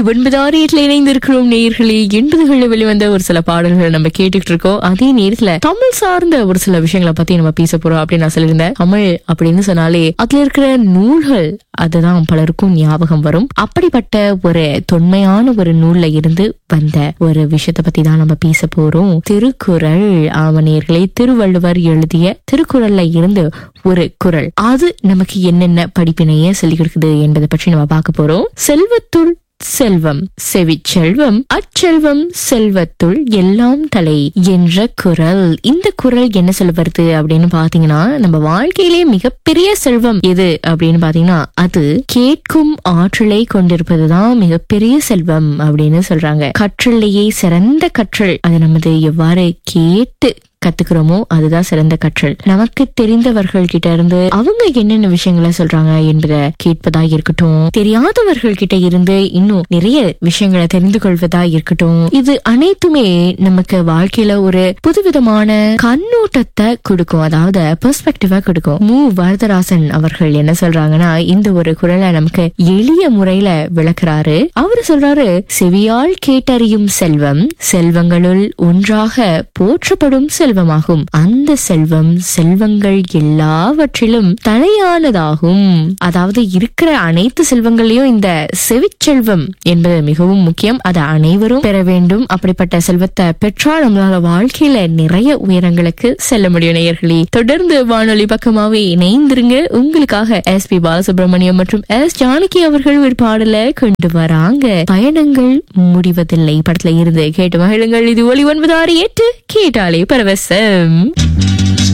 ஒன்பது ஆறு எட்டுல இணைந்திருக்கிறோம் நேயர்களே எண்பதுகளில் வெளிவந்த ஒரு சில பாடல்களை நம்ம கேட்டுக்கிட்டு இருக்கோம் அதே நேரத்துல தமிழ் சார்ந்த ஒரு சில விஷயங்களை பத்தி நம்ம பேச போறோம் அப்படின்னு நான் சொல்லியிருந்தேன் தமிழ் அப்படின்னு சொன்னாலே அதுல இருக்கிற நூல்கள் அதுதான் பலருக்கும் ஞாபகம் வரும் அப்படிப்பட்ட ஒரு தொன்மையான ஒரு நூல்ல இருந்து வந்த ஒரு விஷயத்தை பத்தி தான் நம்ம பேச போறோம் திருக்குறள் ஆவணியர்களை திருவள்ளுவர் எழுதிய திருக்குறள்ல இருந்து ஒரு குறள் அது நமக்கு என்னென்ன படிப்பினைய சொல்லிக் கொடுக்குது என்பதை பற்றி நம்ம பார்க்க போறோம் செல்வத்துள் செல்வம் செவிச்செல்வம் அச்செல்வம் செல்வத்துள் எல்லாம் தலை என்ற குரல் இந்த குரல் என்ன சொல்ல வருது அப்படின்னு பாத்தீங்கன்னா நம்ம வாழ்க்கையிலே மிகப்பெரிய செல்வம் எது அப்படின்னு பாத்தீங்கன்னா அது கேட்கும் ஆற்றலை கொண்டிருப்பதுதான் மிகப்பெரிய செல்வம் அப்படின்னு சொல்றாங்க கற்றலையே சிறந்த கற்றல் அது நமது எவ்வாறு கேட்டு கத்துக்கிறோமோ அதுதான் சிறந்த கற்றல் நமக்கு தெரிந்தவர்கள் கிட்ட இருந்து அவங்க என்னென்ன விஷயங்களை சொல்றாங்க என்பதை கேட்பதா இருக்கட்டும் தெரியாதவர்கள் கிட்ட இருந்து இன்னும் நிறைய விஷயங்களை தெரிந்து கொள்வதா இருக்கட்டும் இது அனைத்துமே நமக்கு வாழ்க்கையில ஒரு புதுவிதமான கண்ணோட்டத்தை கொடுக்கும் அதாவது பெர்ஸ்பெக்டிவா கொடுக்கும் மு வரதராசன் அவர்கள் என்ன சொல்றாங்கன்னா இந்த ஒரு குரலை நமக்கு எளிய முறையில விளக்குறாரு அவரு சொல்றாரு செவியால் கேட்டறியும் செல்வம் செல்வங்களுள் ஒன்றாக போற்றப்படும் செல்வமாகும் அந்த செல்வம் செல்வங்கள் எல்லாவற்றிலும் தலையானதாகும் அதாவது இருக்கிற அனைத்து செல்வங்களையும் இந்த செவிச்செல்வம் என்பது மிகவும் முக்கியம் அதை அனைவரும் பெற வேண்டும் அப்படிப்பட்ட செல்வத்தை பெற்றால் நம்மளால வாழ்க்கையில நிறைய உயரங்களுக்கு செல்ல முடியும் நேயர்களே தொடர்ந்து வானொலி பக்கமாவே இணைந்திருங்க உங்களுக்காக எஸ் பி பாலசுப்ரமணியம் மற்றும் எஸ் ஜானகி அவர்கள் ஒரு பாடலை கொண்டு வராங்க பயணங்கள் முடிவதில்லை படத்துல இருந்து கேட்டு மகிழுங்கள் இது ஒலி ஒன்பது ஆறு எட்டு கேட்டாலே பரவசம்